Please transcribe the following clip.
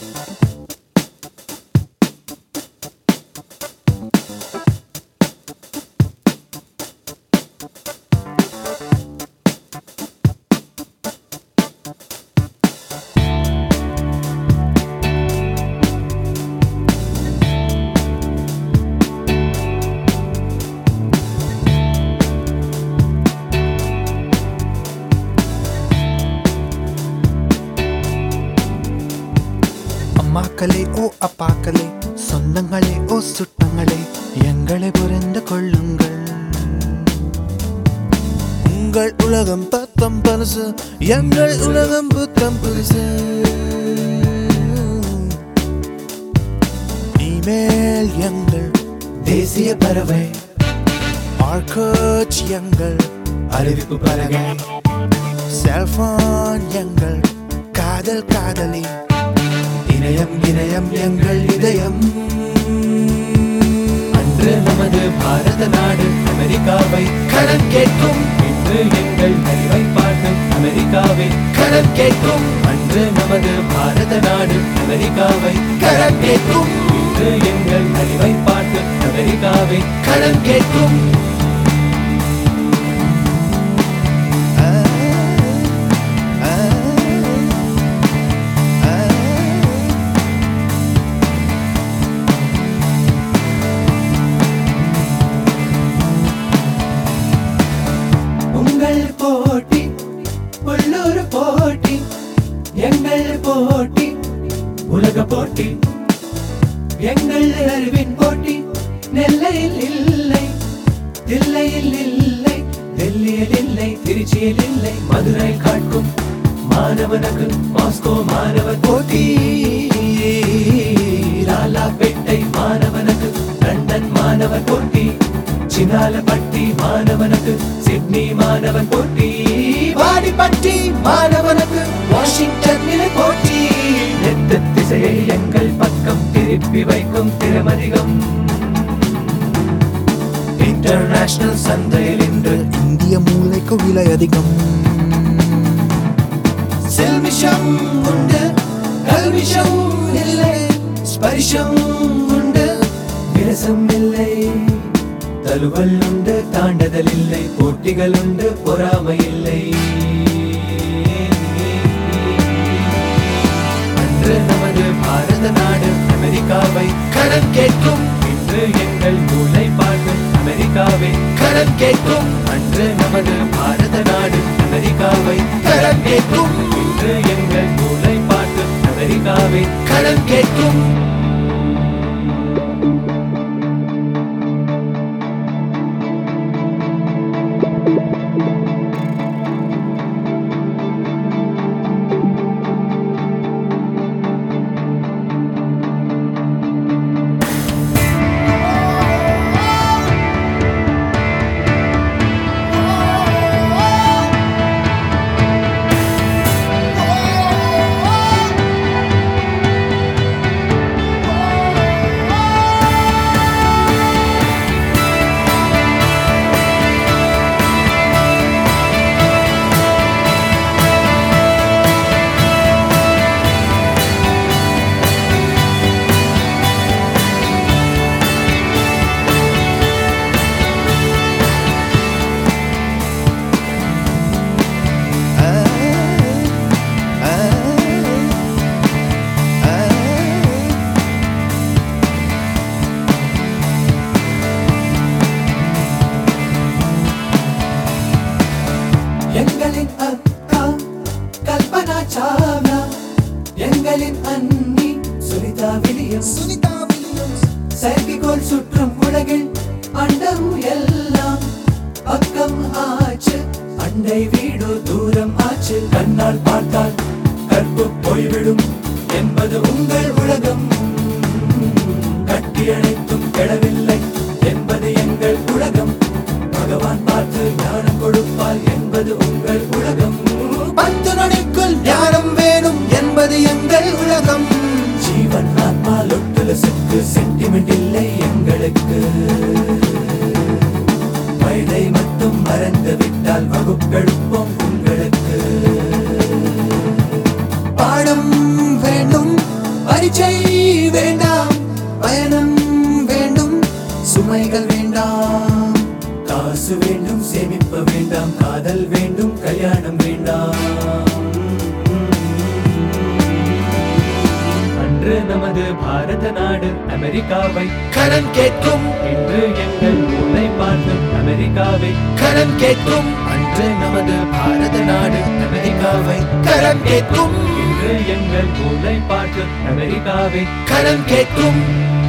அம்மாக்களே ஓ அப்பாக்களே சொந்தங்களே ஓ சுட்டங்களே எங்களை புரிந்து கொள்ளுங்கள் உங்கள் உலகம் பத்தம் பரிசு எங்கள் உலகம் புத்தம் புரிசு இமேல் எங்கள் தேசிய பறவை ஆர்கோச் எங்கள் அறிவிப்பு பலகை செல்போன் எங்கள் காதல் காதலி இணையம் இணையம் எங்கள் இதயம் அன்று நமது பாரத நாடு அமெரிக்காவை கடன் கேட்கும் இன்று எங்கள் அறிவை பார்த்து அமெரிக்காவை கடன் கேட்கும் அன்று நமது பாரத நாடு அமெரிக்காவை கடன் கேட்கும் இன்று எங்கள் அறிவை பார்த்து அமெரிக்காவை கடன் கேட்கும் ஆ, ஆ, ஆ. உங்கள் போட்டி உள்ளூர் போட்டி எங்கள் போட்டி உலக போட்டி எங்கள் அறிவின் போட்டி நெல்லையில் இல்லை தில்லையில் இல்லை டெல்லியில் இல்லை திருச்சியில் இல்லை மதுரை காட்கும் மாணவனுக்கு மாஸ்கோ மாணவர் போட்டி லாலாப்பேட்டை மாணவனுக்கு லண்டன் மாணவர் போட்டி சினாலப்பட்டி மாணவனுக்கு சிட்னி மாணவன் போட்டி வாடிப்பட்டி மாணவனுக்கு வாஷிங்டனில் போட்டி எந்த திசையை எங்கள் பக்கம் திருப்பி வைக்கும் திறமதிகம் இன்டர்நேஷனல் சந்தையில் இன்று இந்திய மூளைக்கு விலை அதிகம் செல்விஷம் உண்டு கல்விஷம் இல்லை ஸ்பரிஷம் உண்டு விரசம் இல்லை தழுவல் உண்டு தாண்டதல் இல்லை போட்டிகள் உண்டு பொறாமை இல்லை அன்று நமது பாரத நாடு அமெரிக்காவை கடன் கேட்கும் இன்று எங்கள் நூலை பார்த்து அமெரிக்காவை கடன் கேட்கும் அன்று நமது பாரத நாடு அமெரிக்காவை கடன் கேட்கும் இன்று எங்கள் நூலை பார்த்து அமெரிக்காவை கடன் கேட்கும் ஆ, ஆ, ஆ. எங்களின் அக்கா கல்பனா சாவ்லா எங்களின் அண்ணி சுனிதா வில்லியம்ஸ் செயற்கைக்கோள் சுற்றும் உலகில் அண்டம் எல்லாம் பக்கம் ஆச்சு அண்டை வீடு தூரம் ஆச்சு கண்ணால் பார்த்தால் கற்பு போய்விடும் என்பது உங்கள் உலகம் கட்டியணைத்தும் கெடவில்லை என்பது எங்கள் உலகம் பகவான் பார்த்து ஞானம் கொடுப்பார் என்பது உங்கள் உலகம் பத்து நொடிக்குள் ஞானம் வேணும் என்பது எங்கள் உலகம் ஜீவன் ஆத்மா லொட்டுலசுக்கு சென்டிமெண்ட் இல்லை எங்களுக்கு வயதை மட்டும் மறந்து விட்டால் வகுப்பெடுப்போம் உங்களுக்கு சேமிப்பு வேண்டாம் காதல் வேண்டும் கல்யாணம் வேண்டாம் அன்று நமது பாரத நாடு அமெரிக்காவை கடன் கேட்கும் இன்று எங்கள் மூளை பார்த்து அமெரிக்காவை கடன் கேட்கும் அன்று நமது பாரத நாடு அமெரிக்காவை கடன் கேட்கும் இன்று எங்கள் மூளை பார்த்து அமெரிக்காவை கடன் கேட்கும்